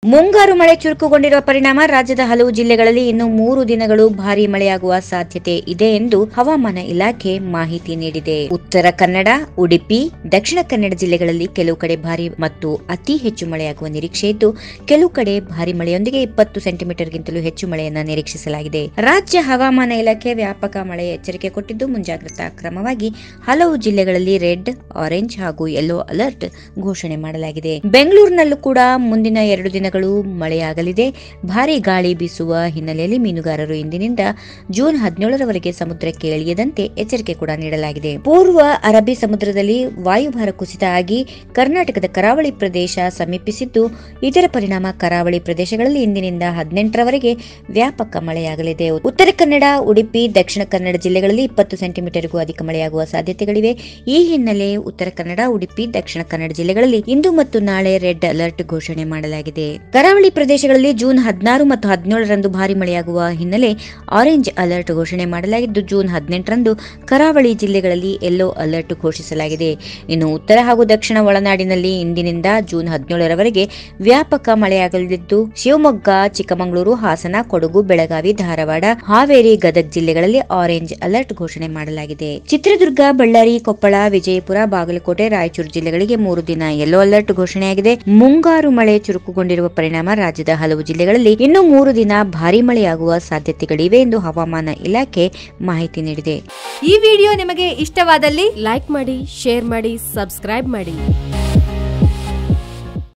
ಮುಂಗಾರು ಮಳೆ ಚುರುಕುಗೊಂಡಿರುವ ಪರಿಣಾಮ ರಾಜ್ಯದ ಹಲವು ಜಿಲ್ಲೆಗಳಲ್ಲಿ ಇನ್ನು ಮೂರು ದಿನಗಳು ಭಾರೀ ಮಳೆಯಾಗುವ ಸಾಧ್ಯತೆ ಇದೆ ಎಂದು ಹವಾಮಾನ ಇಲಾಖೆ ಮಾಹಿತಿ ನೀಡಿದೆ ಉತ್ತರ ಕನ್ನಡ ಉಡುಪಿ ದಕ್ಷಿಣ ಕನ್ನಡ ಜಿಲ್ಲೆಗಳಲ್ಲಿ ಕೆಲವು ಕಡೆ ಭಾರಿ ಮತ್ತು ಅತಿ ಹೆಚ್ಚು ಮಳೆಯಾಗುವ ನಿರೀಕ್ಷೆ ಇದ್ದು ಕೆಲವು ಕಡೆ ಭಾರಿ ಮಳೆಯೊಂದಿಗೆ ಇಪ್ಪತ್ತು ಸೆಂಟಿಮೀಟರ್ಗಿಂತಲೂ ಹೆಚ್ಚು ಮಳೆಯನ್ನ ನಿರೀಕ್ಷಿಸಲಾಗಿದೆ ರಾಜ್ಯ ಹವಾಮಾನ ಇಲಾಖೆ ವ್ಯಾಪಕ ಮಳೆ ಎಚ್ಚರಿಕೆ ಕೊಟ್ಟಿದ್ದು ಮುಂಜಾಗ್ರತಾ ಕ್ರಮವಾಗಿ ಹಲವು ಜಿಲ್ಲೆಗಳಲ್ಲಿ ರೆಡ್ ಆರೆಂಜ್ ಹಾಗೂ ಯೆಲ್ಲೋ ಅಲರ್ಟ್ ಘೋಷಣೆ ಮಾಡಲಾಗಿದೆ ಬೆಂಗಳೂರಿನಲ್ಲೂ ಕೂಡ ಮುಂದಿನ ಎರಡು ದಿನಗಳು ಮಳೆಯಾಗಲಿದೆ ಭಾರೀ ಗಾಳಿ ಬೀಸುವ ಹಿನ್ನೆಲೆಯಲ್ಲಿ ಮೀನುಗಾರರು ಇಂದಿನಿಂದ ಜೂನ್ ಹದಿನೇಳರವರೆಗೆ ಸಮುದ್ರಕ್ಕೆ ಇಳಿಯದಂತೆ ಎಚ್ಚರಿಕೆ ಕೂಡ ನೀಡಲಾಗಿದೆ ಪೂರ್ವ ಅರಬ್ಬಿ ಸಮುದ್ರದಲ್ಲಿ ವಾಯುಭಾರ ಕುಸಿತ ಆಗಿ ಕರ್ನಾಟಕದ ಕರಾವಳಿ ಪ್ರದೇಶ ಸಮೀಪಿಸಿದ್ದು ಇದರ ಪರಿಣಾಮ ಕರಾವಳಿ ಪ್ರದೇಶಗಳಲ್ಲಿ ಇಂದಿನಿಂದ ಹದಿನೆಂಟರವರೆಗೆ ವ್ಯಾಪಕ ಮಳೆಯಾಗಲಿದೆ ಉತ್ತರ ಕನ್ನಡ ಉಡುಪಿ ದಕ್ಷಿಣ ಕನ್ನಡ ಜಿಲ್ಲೆಗಳಲ್ಲಿ ಇಪ್ಪತ್ತು ಸೆಂಟಿಮೀಟರ್ಗೂ ಅಧಿಕ ಮಳೆಯಾಗುವ ಸಾಧ್ಯತೆಗಳಿವೆ ಈ ಹಿನ್ನೆಲೆ ಉತ್ತರ ಕನ್ನಡ ಉಡುಪಿ ದಕ್ಷಿಣ ಕನ್ನಡ ಜಿಲ್ಲೆಗಳಲ್ಲಿ ಇಂದು ಮತ್ತು ನಾಳೆ ರೆಡ್ ಅಲರ್ಟ್ ಘೋಷಣೆ ಮಾಡಲಾಗಿದೆ ಕರಾವಳಿ ಪ್ರದೇಶಗಳಲ್ಲಿ ಜೂನ್ ಹದಿನಾರು ಮತ್ತು ಹದಿನೇಳರಂದು ಭಾರಿ ಮಳೆಯಾಗುವ ಹಿನ್ನೆಲೆ ಆರೆಂಜ್ ಅಲರ್ಟ್ ಘೋಷಣೆ ಮಾಡಲಾಗಿದ್ದು ಜೂನ್ ಹದಿನೆಂಟರಂದು ಕರಾವಳಿ ಜಿಲ್ಲೆಗಳಲ್ಲಿ ಯೆಲ್ಲೋ ಅಲರ್ಟ್ ಘೋಷಿಸಲಾಗಿದೆ ಇನ್ನು ಉತ್ತರ ಹಾಗೂ ದಕ್ಷಿಣ ಒಳನಾಡಿನಲ್ಲಿ ಇಂದಿನಿಂದ ಜೂನ್ ಹದಿನೇಳರವರೆಗೆ ವ್ಯಾಪಕ ಮಳೆಯಾಗಲಿದ್ದು ಶಿವಮೊಗ್ಗ ಚಿಕ್ಕಮಗಳೂರು ಹಾಸನ ಕೊಡಗು ಬೆಳಗಾವಿ ಧಾರವಾಡ ಹಾವೇರಿ ಗದಗ ಜಿಲ್ಲೆಗಳಲ್ಲಿ ಆರೆಂಜ್ ಅಲರ್ಟ್ ಘೋಷಣೆ ಮಾಡಲಾಗಿದೆ ಚಿತ್ರದುರ್ಗ ಬಳ್ಳಾರಿ ಕೊಪ್ಪಳ ವಿಜಯಪುರ ಬಾಗಲಕೋಟೆ ರಾಯಚೂರು ಜಿಲ್ಲೆಗಳಿಗೆ ಮೂರು ದಿನ ಯೆಲ್ಲೋ ಅಲರ್ಟ್ ಘೋಷಣೆಯಾಗಿದೆ ಮುಂಗಾರು ಮಳೆ ಚುರುಕುಗೊಂಡಿರುವ ಪರಿಣಾಮ ರಾಜ್ಯದ ಹಲವು ಜಿಲ್ಲೆಗಳಲ್ಲಿ ಇನ್ನು ಮೂರು ದಿನ ಭಾರೀ ಮಳೆಯಾಗುವ ಸಾಧ್ಯತೆಗಳಿವೆ ಎಂದು ಹವಾಮಾನ ಇಲಾಖೆ ಮಾಹಿತಿ ನೀಡಿದೆ ಈ ವಿಡಿಯೋ ನಿಮಗೆ ಇಷ್ಟವಾದಲ್ಲಿ ಲೈಕ್ ಮಾಡಿ ಶೇರ್ ಮಾಡಿ ಸಬ್ಸ್ಕ್ರೈಬ್ ಮಾಡಿ